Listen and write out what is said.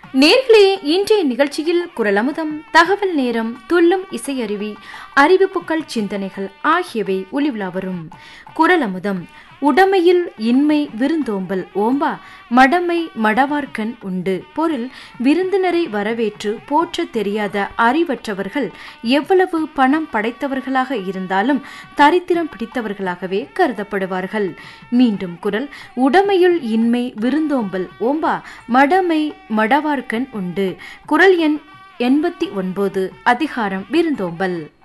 நேர்களே இன்றைய நிகழ்ச்சியில் குரல் அமுதம் தகவல் நேரம் துல்லும் இசையருவி அறிவிப்புகள் சிந்தனைகள் ஆகியவை ஒளிவிழா வரும் குரல் அமுதம் உடமையில் இன்மை விருந்தோம்பல் ஓம்பா மடமை மடவார்க்கன் உண்டு பொருள் விருந்தினரை வரவேற்று போற்ற தெரியாத அறிவற்றவர்கள் எவ்வளவு பணம் படைத்தவர்களாக இருந்தாலும் தரித்திரம் பிடித்தவர்களாகவே கருதப்படுவார்கள் மீண்டும் குரல் உடமையுள் இன்மை விருந்தோம்பல் ஓம்பா மடமை மடவார்க்கன் உண்டு குரல் எண் எண்பத்தி ஒன்பது அதிகாரம் விருந்தோம்பல்